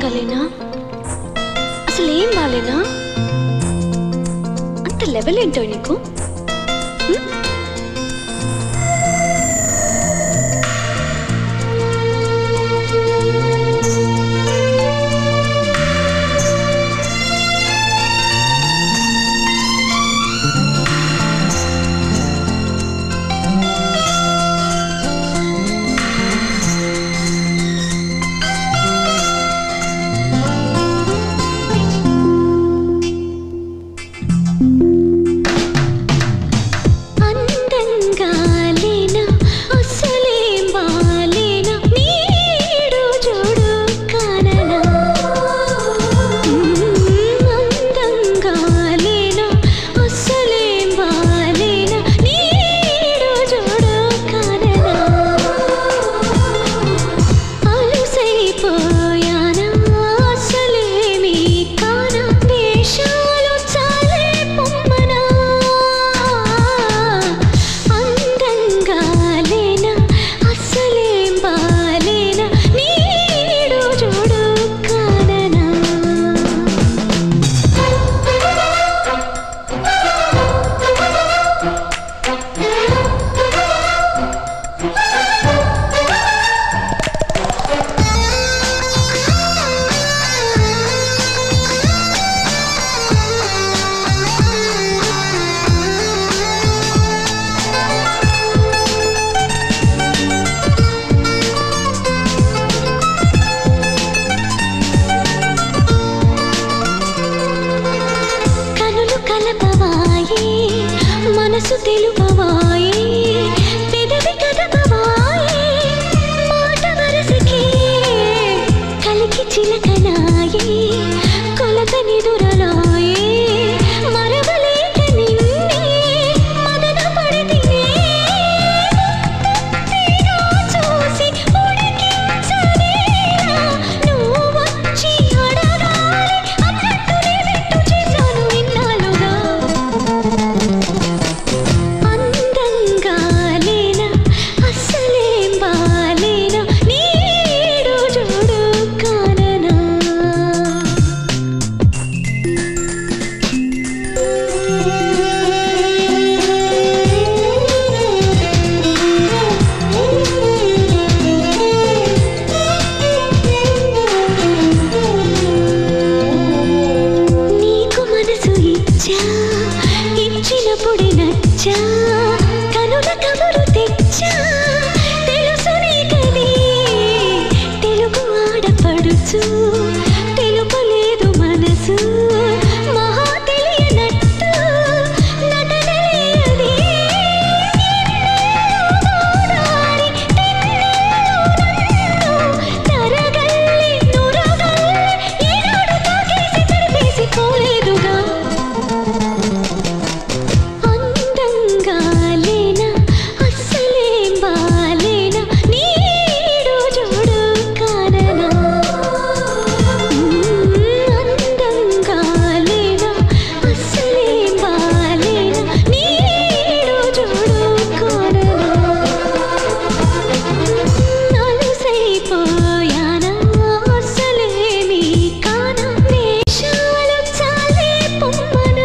గాలేనా అసలు ఏం బాలేనా అంత లెవెల్ ఏంటో నీకు హ్మ్? అందంగా లేనా అసలేం బాలేనా నీడు చూడు కాననా అందంగా లేనా అసలేం బాలేనా నీడు చూడు కాననా అలసైపోయానా అసలేమీ కానా వేషాలు చాలే పొమ్మనా అందంగా లేనా అసలేం బాలేనా నీడు చూడు కాననా కనులు కలపవాయే మనసు తెలుపవాయే పెదవి కదపవాయే మాట వరసకి కలికి చిలకనాయే కొలత నిదురలాయే మరవలేక నిన్నే మదన పడితినే తీరా చూసి ఉడికించలేనా నువ్వు వచ్చి అడగాలి అన్నట్టునే పెట్టు చేశాను ఇన్నాళ్ళుగా అందంగా లేనా అస్సలేం బాలేనా నీడు చూడు కాననా నీకు మనసు ఇచ్చా ఇచ్చినప్పుడే నచ్చా కనుల కబురు తెచ్చా తెలుసు నీకది తెలుగు ఆడపడుచు తెలుపలేదు మనసు మహా తెలియనట్టు నటనలేయది గోదారి తరగల్లి నురగల్లి ఈనాడు తాకేసి తడిపేసి కోలేదుగా అందంగా లేనా అస్సలేం బాలేనా నీడు చూడు కాననా అందంగా లేనా అస్సలేం బాలేనా నీడు చూడు కాననా అలసైపోయానా అసలేమీ కానా వేషాలు చాలే పొమ్మనా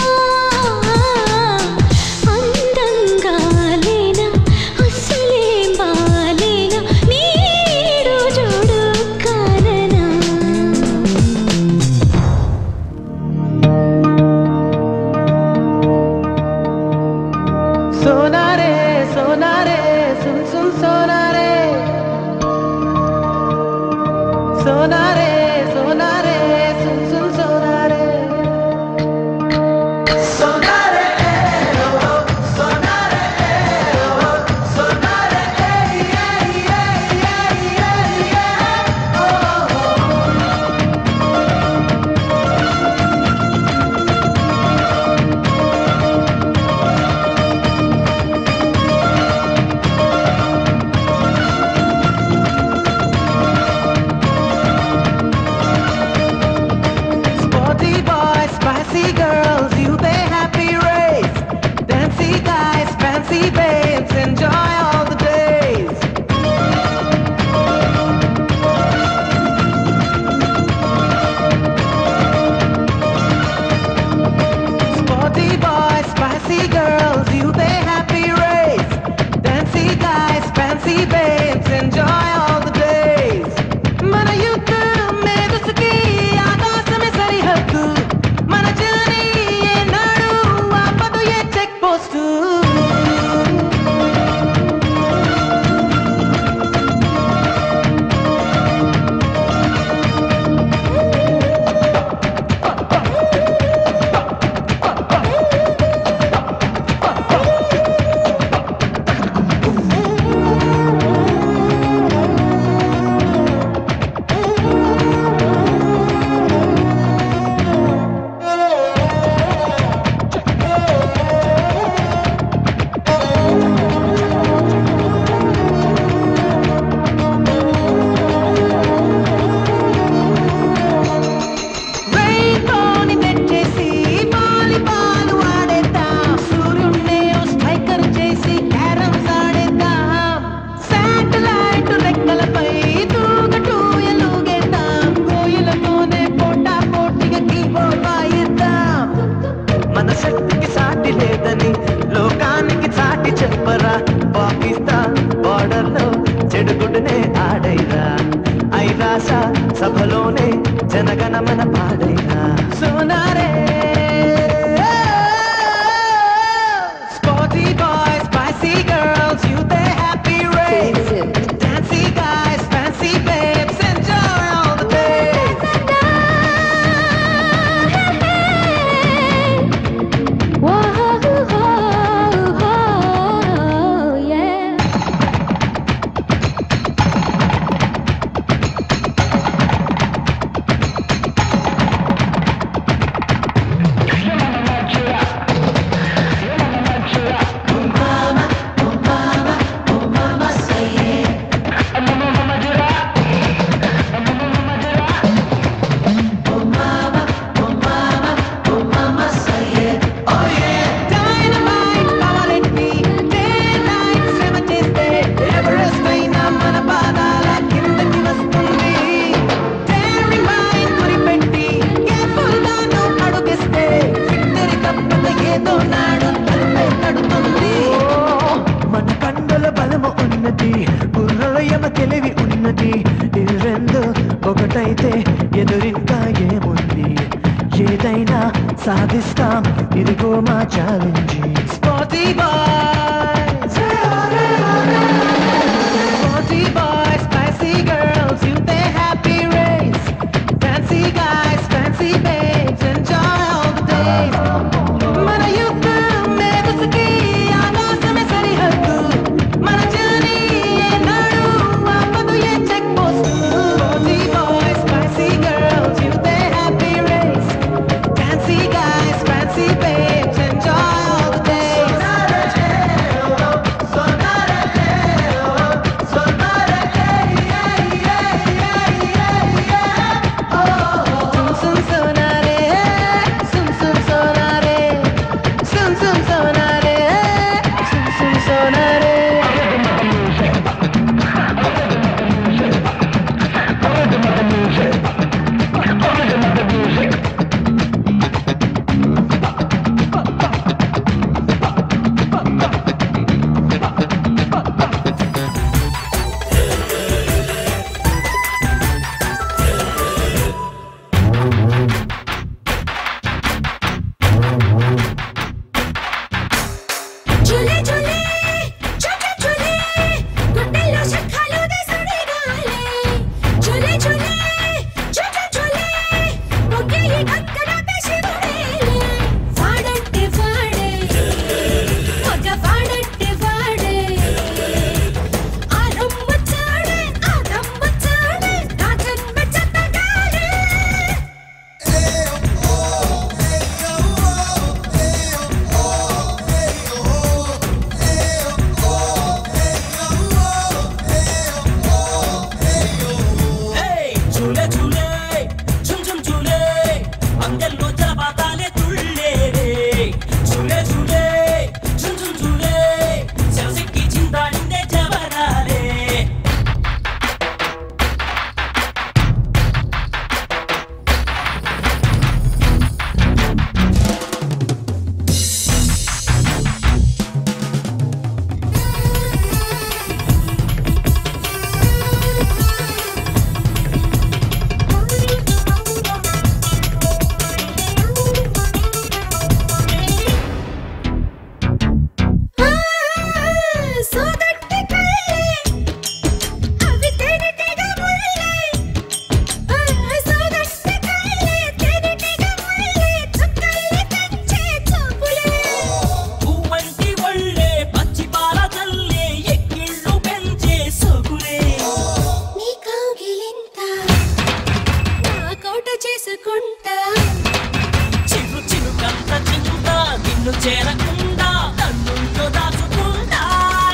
అందంగా లేనా అసలేం బాలేనా నీడు చూడు కాననా सोना रे सोना रे सुन सुन सोना रे सोना रे सोना रे सुन सुन सोना रे सोना रे ओ, सोना रे ओ, सोना रे ए, ए, ए, ए, ए, ए, ओ, ओ। fancy babes, enjoy all the days. మన యూత్ మేధస్సుకి ఆకాశమే సరిహద్దు మన జర్నీ ఏనాడు ఆపదు ఏ చెక్ పోస్టు రెయిన్బోని తెచ్చేసి పాలి పాలు ఆడేద్దాం సూర్యున్నే స్ట్రైకర్ చేసి క్యారమ్స్ ఆడేద్దాం శాటిలైట్ రెక్కలపై తూగటూ ఎలుగేద్దాం కోయిలతోనే పోటా పోటీగా కీబోర్డ్ వాయిద్దాం మన శక్తికి సాటి లేదని లోకానికి చాటి చెప్పరా పాకిస్తాన్ బార్డర్ లో చెడుగుడునే ఆడైరా ఐరాస సభలోనే Jana Gana Mana పాడైరా సోనారే Sporty boys, spicy girls, you the happy race. Dancy guys, fancy babes, enjoy all the days. yeah. Dynamite కావాలంటే day night శ్రమ చేస్తే ఎవరెస్ట్ అయినా మన పాదాల కిందకి వస్తుంది Daring mind గురిపెట్టి careful గా నువ్వు అడుగేస్తే victory తప్పక ఏదో నాడు తలుపే తడుతుంది మన కండల బలము ఉన్నది బుర్రల యమ తెలివి ఉన్నది ఈ రెండు ఒకటైతే ఎదురింకా ఏముంది ఏదైనా సాధిస్తాం ఇదిగో మా challenge sporty boys sporty boys spicy girls you the happy race fancy guys fancy babes enjoy all the days మన యుద్ధ మేధస్సుకి ఆకాశమే సరిహద్దు మన జర్నీ ఏనాడు ఆపదు ఏ check post sporty boys spicy girls you the happy race Fancy guys, fancy babes, enjoy all the days. ఊరే నీ కౌగిలింత నా కోట చేసుకుంటా చిరు చిరుకంత చింత నిన్ను చేరకుండా కన్నుల్లో దాచుకుంటా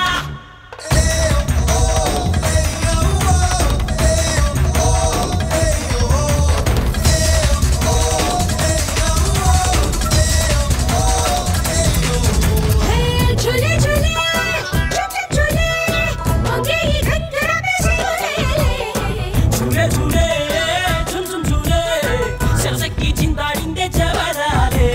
హే ఝులే ఝులే ఝులే ఝులే మంగే ఈ ఘంటర మే ఝులే చూడే చూడే చుమ్ చుమ్ చూడే శరసక్కి చింతాడిందే చెవరాలే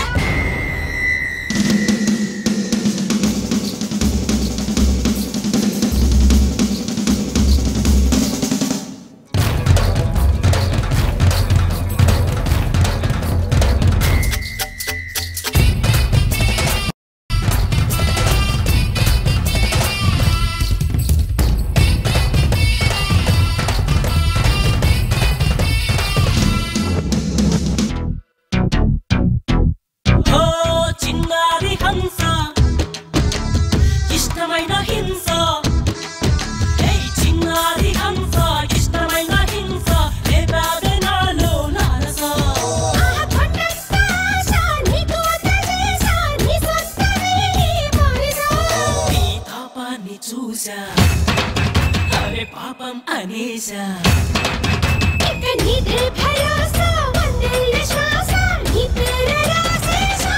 ఓ చిన్నారి హంస ఇష్టమైన హింస ఏయ్ చిన్నారి హంస ఇష్టమైన హింస రేపాదే నాలో నారస ఆ కొండంత ఆశ నీకు వదిలేసా నీ సొంతమే మారిసా నీ తాపాన్ని చూసా అరే పాపం అనేసా ఇక నీదే భరోసా వందేళ్ల శ్వాస నీ పేరు రాసేసా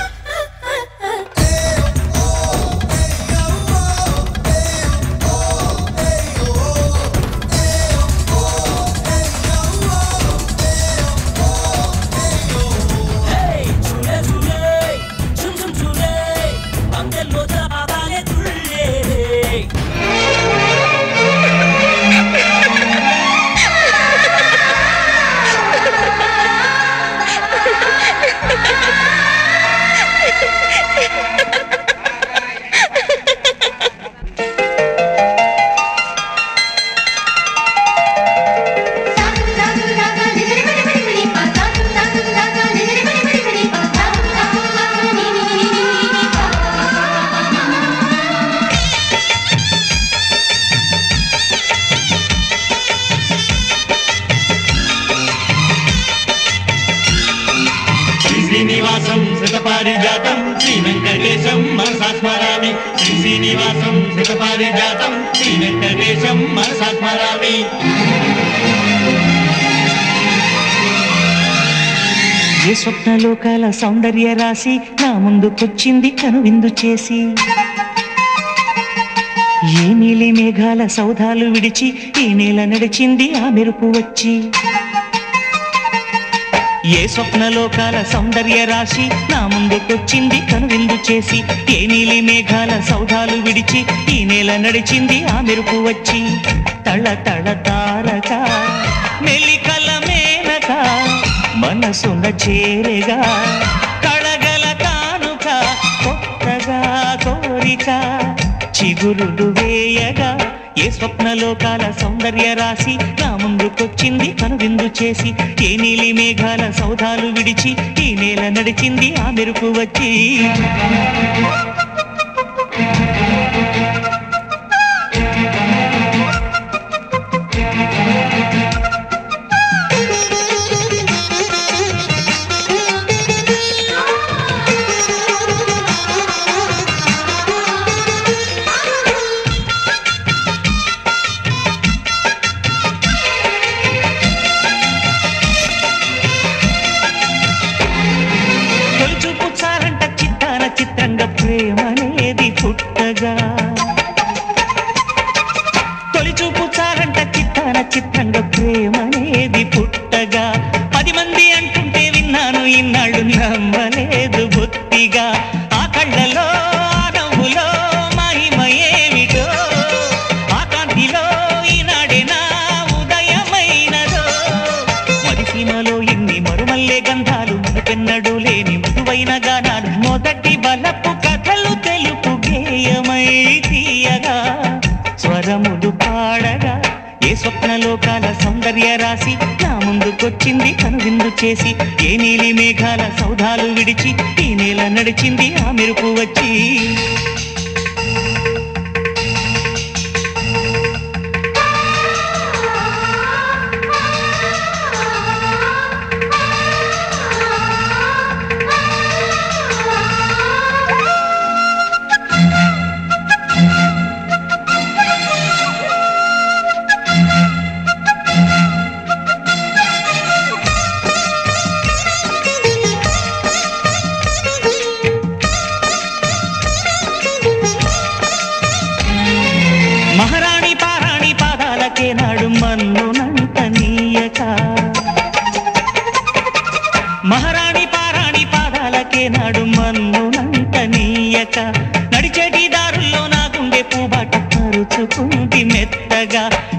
ఏయ్ చూడే చూడే చుమ్ చుమ్ చూడే అందెల్లో జాబాలే తుళ్ళే శ్రీ శ్రీనివాసం శతపారిజాతం శ్రీ వెంకటేశం మనసా స్మరామి శ్రీ శ్రీనివాసం శతపారిజాతం శ్రీ వెంకటేశం మనసా స్మరామి ఏ స్వప్నలోకాల సౌందర్య రాశి నా ముందుకొచ్చింది కనువిందు చేసి ఏ నీలి మేఘాల సౌధాలు విడిచి ఈ నేల నడిచింది ఆ మెరుపు వచ్చి ఏ స్వప్నలోకాల సౌందర్య రాశి నా ముందుకొచ్చింది కనువిందు చేసి ఏ నీలి మేఘాల సౌధాలు విడిచి ఈ నేల నడిచింది ఆ మెరుపు వచ్చి తళ తళ తారక మెలికల మేనక మనసున చేరగా కళగల కానుక కొత్తగా కోరిక చిగురులు వేయగా ఏ స్వప్నలోకాల సౌందర్య రాశి నా ముందుకొచ్చింది కనువిందు చేసి ఏ నీలి మేఘాల సౌధాలు విడిచి ఈ నేల నడిచింది ఆ మెరుపు వచ్చి తొలిచూపు చాలంట చిత్తాన చిత్రంగా ప్రేమనేది పుట్టగా తొలిచూపు చాలంట చిత్తాన చిత్రంగా ప్రేమనేది పుట్టగా పది మంది అంటుంటే విన్నాను ఇన్నాళ్ళు నమ్మలేదు బొత్తిగా ఆ కళ్ళలో ఆ నవ్వులో మహిమ ఏమిటో ఆ కాంతిలో ఈనాడే నా ఉదయమైనదో మరిసీమలో ఎన్ని మరుమల్లే గంధాలు మునుపెన్నడు లేని మృదువైన గానాలు మొదటి బలపు కథలు తెలుపు గేయమై తీయగా స్వరములు పాడగా ఏ స్వప్నలోకాల సౌందర్య రాశి నా ముందుకొచ్చింది కనువిందు చేసి ఏ నీలి మేఘాల సౌధాలు విడిచి ఈ నేల నడిచింది ఆ మెరుపు వచ్చి ఆ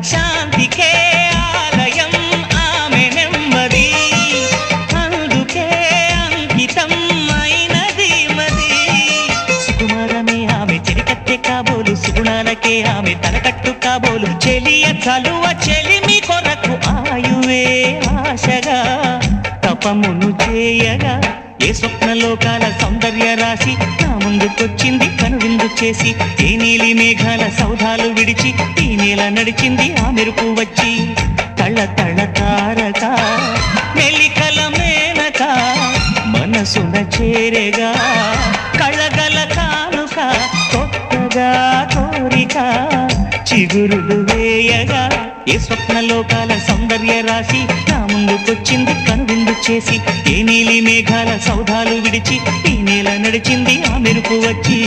శాంతికే ఆలయం ఆమె నెమ్మది అందుకే అంకితం అయినది మది సుకుమారమే ఆమె చెలికత్తె కాబోలు సుగుణాలకే ఆమె తలకట్టు కాబోలు చెలియ చలువ చెలిమి కొరకు ఆయువే ఆశగా తపమును చేయగా ఏ స్వప్నలోకాల సౌందర్య రాశి నా ముందుకొచ్చింది కనువిందు చేసి ఏ నీలి మేఘాల సౌధాలు విడిచి ఈ నేల నడిచింది ఆ మెరుపు వచ్చి తళ తళ తారక మెలికల మేనక మనసున చేరేగా కళ్ళగల కానుక కొత్తగా కోరిక చిగురులు వేయగా ఏ స్వప్నలోకాల సౌందర్య రాశి నా ముందుకొచ్చింది కనువిందు చేసి ఏ నీలి మేఘాల సౌధాలు విడిచి ఈ నేల నడిచింది ఆ మెరుపు వచ్చి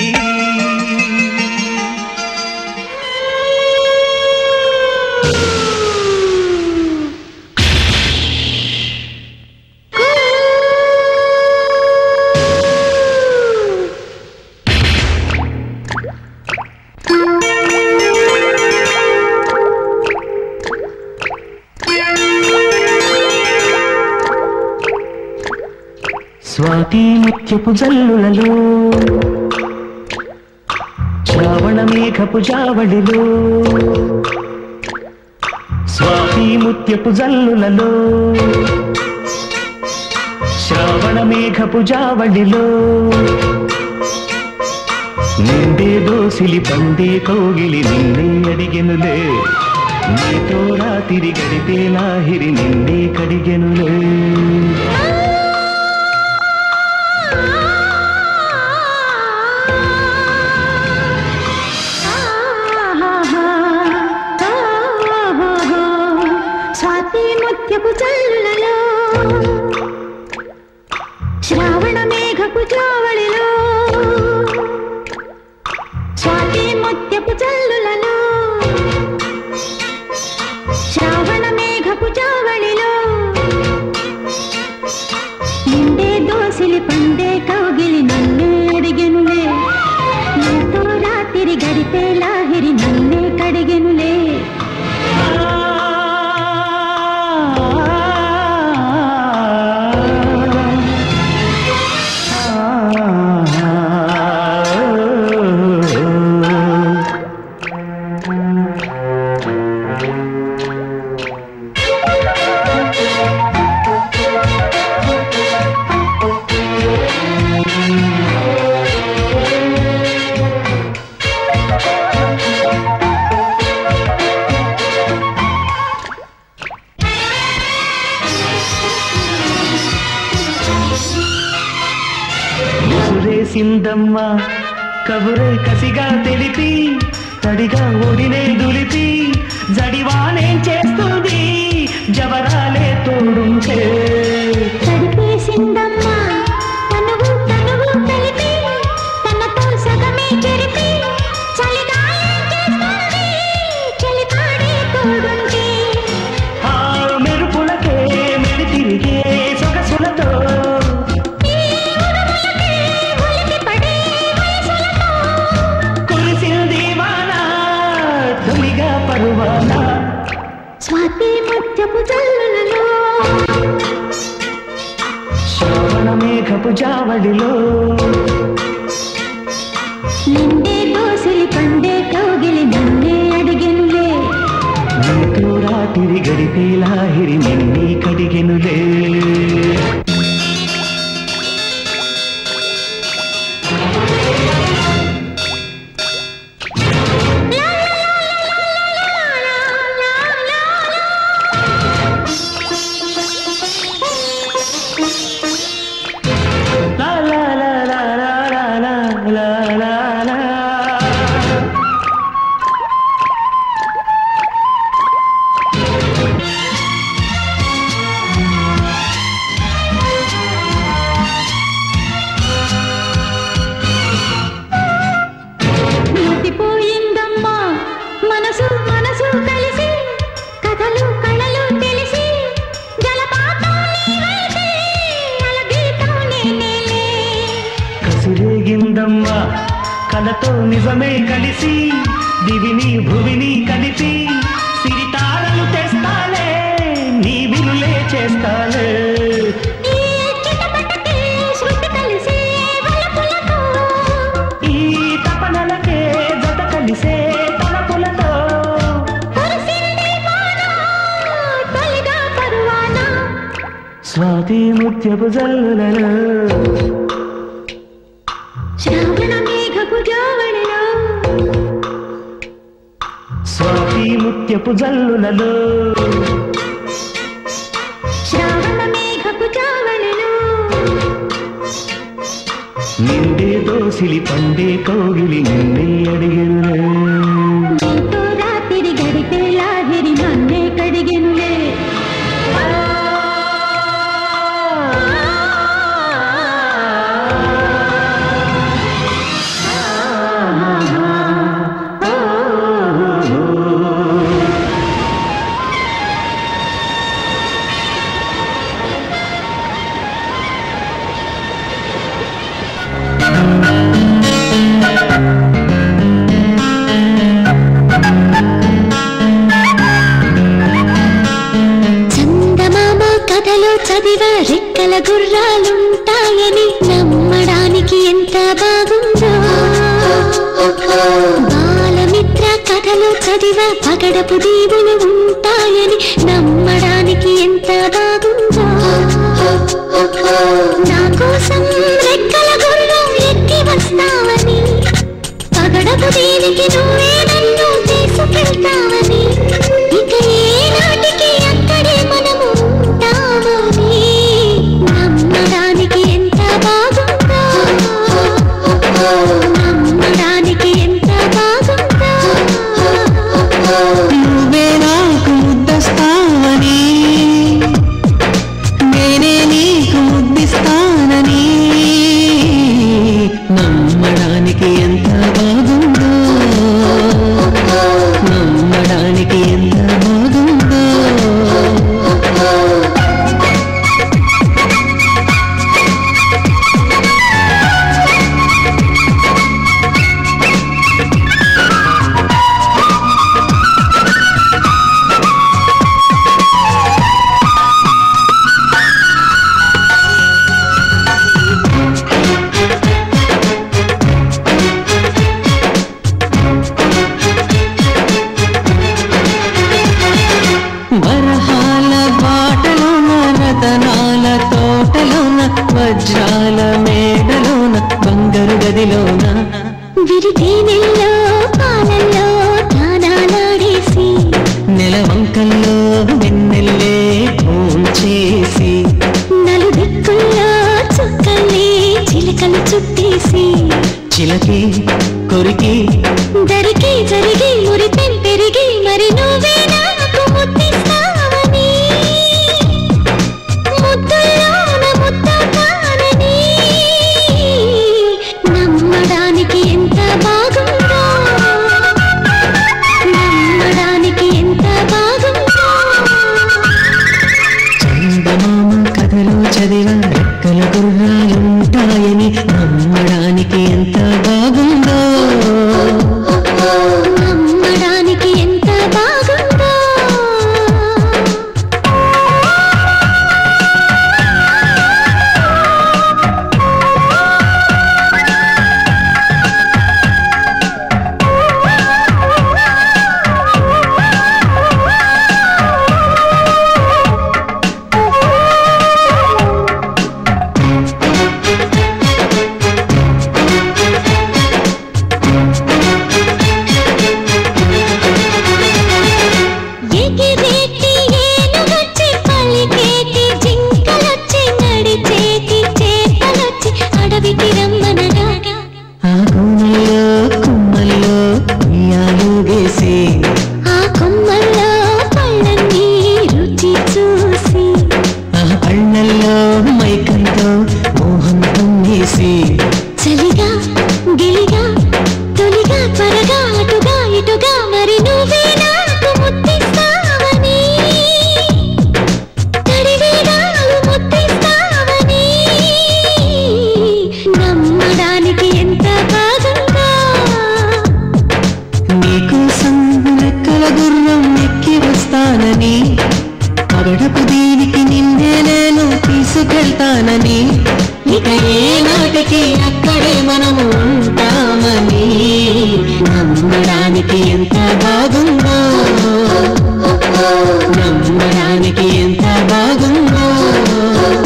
స్వాతి ముత్యపు జల్లులలో శ్రావణ మేఘపు జావళిలో స్వాతి ముత్యపు జల్లులలో శ్రావణ మేఘపు జావళిలో నిండే దోసిలి పండే కౌగిలి నిన్నే అడిగెనులే నీతో రాతిరి గడిపే లాహిరి నిండే కడిగెనులే స్వాతి ముత్యపు చల్లులలో శ్రావణ మేఘపు జావళిలో స్వాతి ముత్యపు చల్లులలో శ్రావణ మేఘపు జావళిలో నిండే దోసిలి పండే కౌగిలి నన్నే అడిగెనులే నీతో రాత్రి గడిపే లాహిరి నన్నే కడిగెనులే ముసురేసిందమ్మ కబురే కసిగా తెలిపి తడిగా ఒడినే దులిపి జడివానే చేస్తుంది జవరాలే తోడుంటే తడిపేసిందమ్మా తనువు తనువు కలిపి తనతో సగమే చెరిపి చలిగాయం చేస్తుంది చలిపాడే తోడుంటే ఆ మెరుపులకే మెడి తిరిగే సొగసులతో ఈ ఉరుములకే ఉలికి పడే వయసులతో కురిసింది వాన తొలిగా పరువాన స్వాతి ముత్యపు జల్లులలో శ్రవణ మేఘపు జావడిలో నిండే దోసిలి పండే కౌగిలి నన్నే అడిగెనులే నీతో రాత్రి గడిపే లాహిరి నిన్నీ కడిగెనులే లా లా లా లా లా లా లా లా లా లా. ఆ స్వాతి ముత్యపు జల్లులలో శ్రావణ మేఘపు జావళిలో స్వాతి ముత్యపు జల్లులలో శ్రావణ మేఘపు జావళిలో నిండే దోసిలి పండే కౌగిలి నిన్నే అడిగిన నీతో రాత్రి గడిపే లాహిరి నన్నే కడిగెనులే చందమామ కథలో చదివ రెక్కల గుర్రాలుంటాయని నమ్మడానికి ఎంత బాగుందో బాలమిత్ర కథలో చదివ పగడపు దీవులు ఉంటాయని నమ్మడానికి ఎంత బాగుందో నా కోసం రెక్కల గుర్రం ఎక్కి వస్తావని పగడపు దీనికి నువ్వే నన్ను తీసుకెళ్తావని ఇక ఏ నాటికి అక్కడే మనము ఉంటామని నమ్మడానికి ఎంత బాగుందో నమ్మడానికి ఎంత బాగుందో నువ్వే నాకు ముద్దస్తావని నేనే నీకు ముద్దిస్తానని నమ్మడానికి ఎంత బాగుందో నమ్మడానికి ఎంత బాగుందో వరహాల బాటలోన రతనాల తోటలోన వజ్రాల మేడలోన బంగారు గదిలోన విరితేనెల్లో పాలల్లో తానాలాడేసి నెలవంకల్లో వెన్నెల్లే చేసి నలు దిక్కుల్లో చుక్కల్ని చిలకలు చుట్టేసి చిలకి కొరికి దరికి జరిగి మురిపెం పెరిగి మరి నువ్వే నాకు ముద్దిస్తావని ముద్దుల్లోన ముద్దవుతానని నమ్మడానికి ఎంత బాగుందో నమ్మడానికి ఎంత బాగుందో చందమామ కథలో చదివ రెక్కల గుర్రాలుంటాయని నమ్మడానికి ఎంత బాగుందో నమ్మడానికి ఎంత బాగుందో ఎగిరేటి ఏనుగొచ్చి పలికేటి జింకలొచ్చి నడిచేటి చేపలొచ్చి అడవికి రమ్మనగా ఆ కోనల్లో కుమ్మల్లో ఉయ్యాలు వేసి ఆ కొమ్మల్లో పళ్ళన్నీ రుచి చూసి ఆ పళ్ళల్లో మైకంతో మోహం వేసి చలిగా గిలిగా తొలిగా త్వరగా అటుగా ఇటుగా మరి నువ్వే నాకు ముద్దిస్తావని తడివేగాలు ముద్దిస్తావని నమ్మడానికి ఎంత బాగుందో నీకోసం రెక్కల గుర్రం ఎక్కి వస్తానని పగడపు దీనికి నిన్నే నేను తీసుకెళ్తానని ఇక ఏ నాటికి అక్కడే మనము ఉంటామని నమ్మడానికి ఎంత బాగుందో నమ్మడానికి ఎంత బాగుందో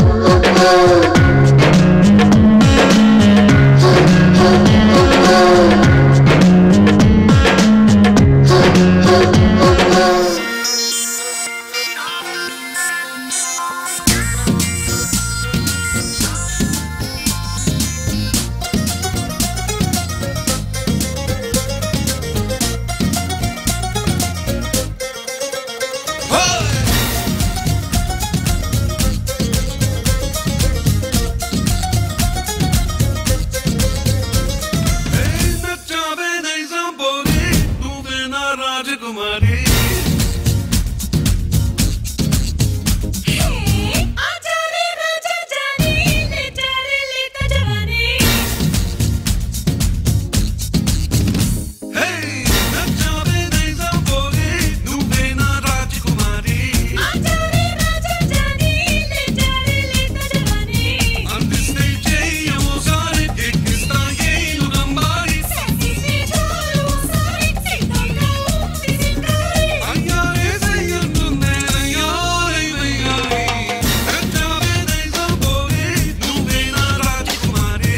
రాజకుమారి నచ్చావే నైజాం పోలే నువ్వే నా రాజకుమారి అందిస్తే చెయ్యమోసారి ఎక్కిస్తా ఏను నంబారి అయ్యారే చెయ్యంటుందే అయ్యారే అయ్యారే నచ్చావే నైజాం పోలే నువ్వే నా రాజకుమారి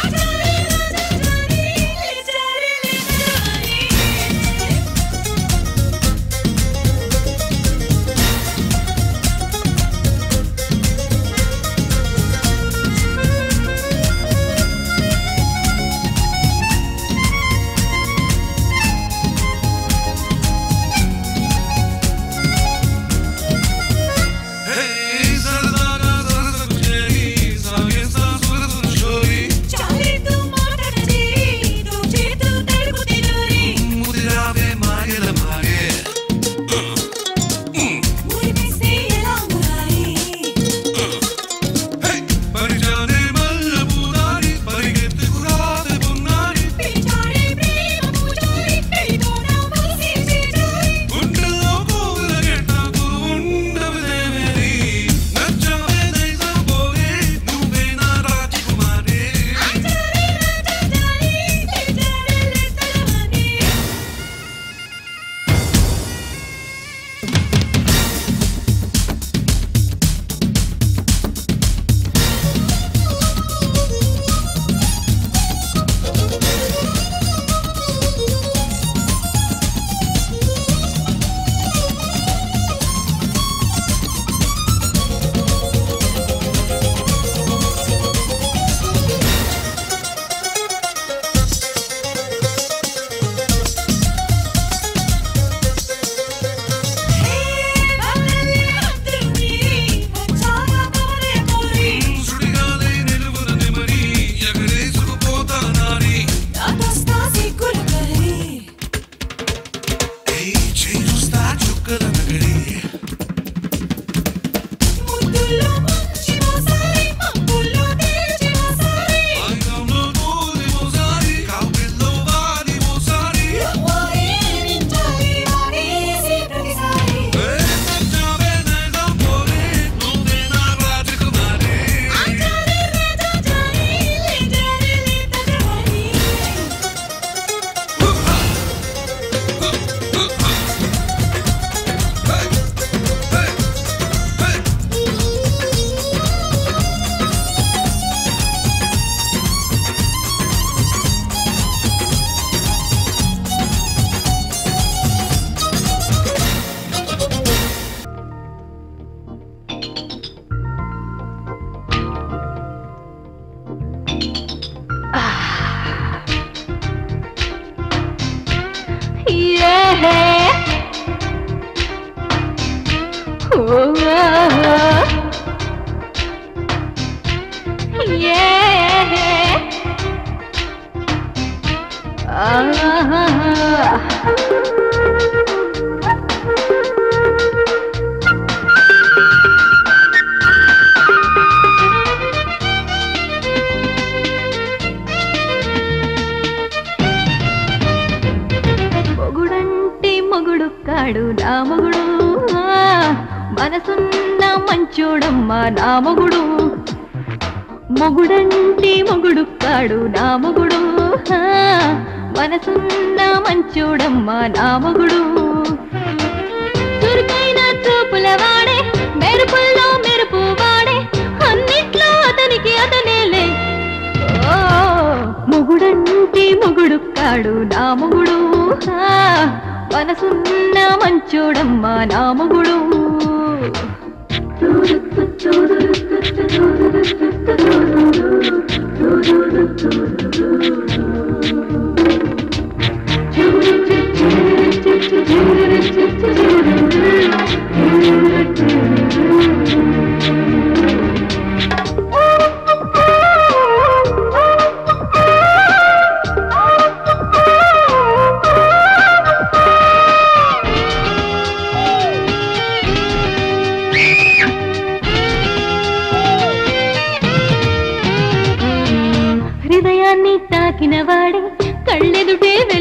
హే సరదాగా సరసకు చేరి సాగేస్తా సురసును షోరి ముదిరావే మాయల మాగే హే పరిజానే మల్ల పూదారి పరిగెత్తుకు రాదే పున్నారి గుండెల్లో కోవుల గెట్టాకు ఉండవదేవేరి నచ్చావే నైజాం పోలే నువ్వే నా రాజకుమారి సుడిగాలి నిలువున నెమరి ఎగరేసుకుపోతానారి ఏయ్ చేరుస్తా చుక్కల నగరి ఆయుధంలో తోలి మోసారి కాపిల్లో వారి మోసారి ఏ నచ్చావే నైజాం పోలే నువ్వే నా రాజకుమారి మొగుడంటే మొగుడు కాడు నా మొగుడు ఆ, మనసున్న మంచోడమ్మ నా మొగుడు మొగుడంటే మొగుడు కాడు నా మొగుడు ఆ, మనసున్న మంచోడమ్మ నా మొగుడు చురుకైన చూపుల వాడే మెరుపుల్లో మెరుపు వాడే అన్నిట్లో అతనికి అతనేలే ఓ మొగుడంటే మొగుడు కాడు నా మొగుడు ఆ, మనసున్న మంచోడమ్మ నా మొగుడు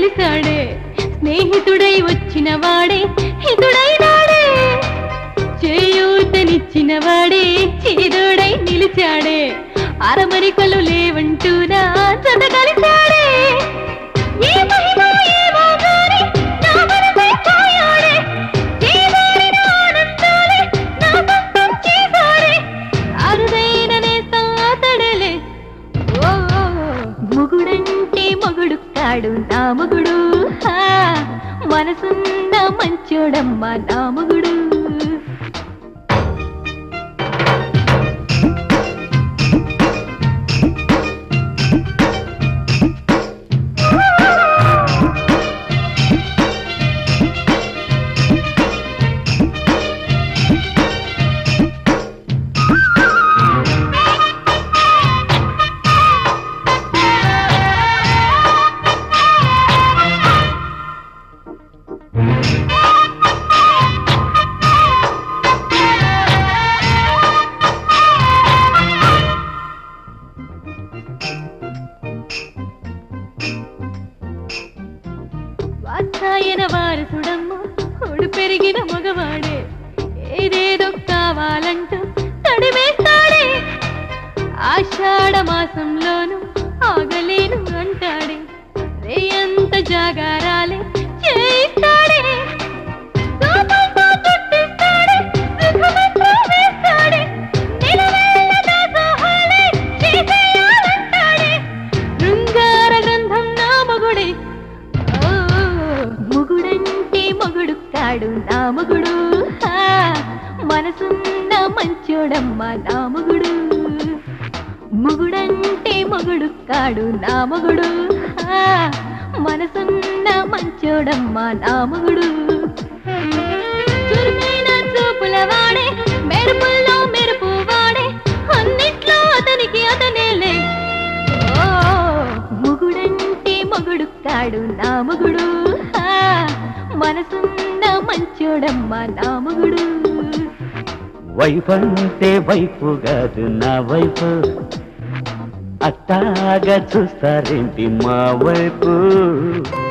కలిశాడే స్నేహితుడై వచ్చిన వాడే హితుడైనాడే చేయూతనిచ్చిన వాడే చేదోడై నిలిచాడే అరమరికలు లేవంటూనా జత కలిశాడే ఏ మహిమ ఏమో గాని నా మనసే కాయాడే చేదారిన ఆనందాలే నా సొంతం చేశాడే అరుదైన నేస్తం అతడలే ఓ మొగుడంటే మొగుడు కాడు నా మొగుడు హా, మనసున్న మంచోడమ్మ నా మొగుడు వాత్సాయన వారసుడమ్మ ఒడు పెరిగిన మగవాడే ఏదేదో కావాలంటూ తడివేస్తాడే ఆషాఢ మాసంలోను ఆగలేను అంటాడే రేయంత జాగారాలే చేయిస్తాడే కోపంతో చుట్టిస్తాడే, సుఖమంతా వేస్తాడే, నిలవేళ దాసోహాలే చేసేయాలంటాడే. శృంగార గ్రంథం నా మగుడే ఓ, మొగుడంటే మొగుడు కాడు నా మొగుడు హా, మనసున్న మంచోడమ్మ నా మొగుడు మొగుడంటే మొగుడు కాడు నా మొగుడు హా, మనసున్న మంచోడమ్మ నా మొగుడు చురుకైన చూపుల వాడే మెరుపుల్లో మెరుపు వాడే అన్నిట్లో అతనికి అతనేలే ఓ మొగుడంటే మొగుడు కాడు నా మొగుడు హా, మనసున్న మంచోడమ్మ నా మొగుడు వైఫ్ అంటే వైపు కాదు నా వైపు అట్టాగా చూస్తారేంటి మా వైపు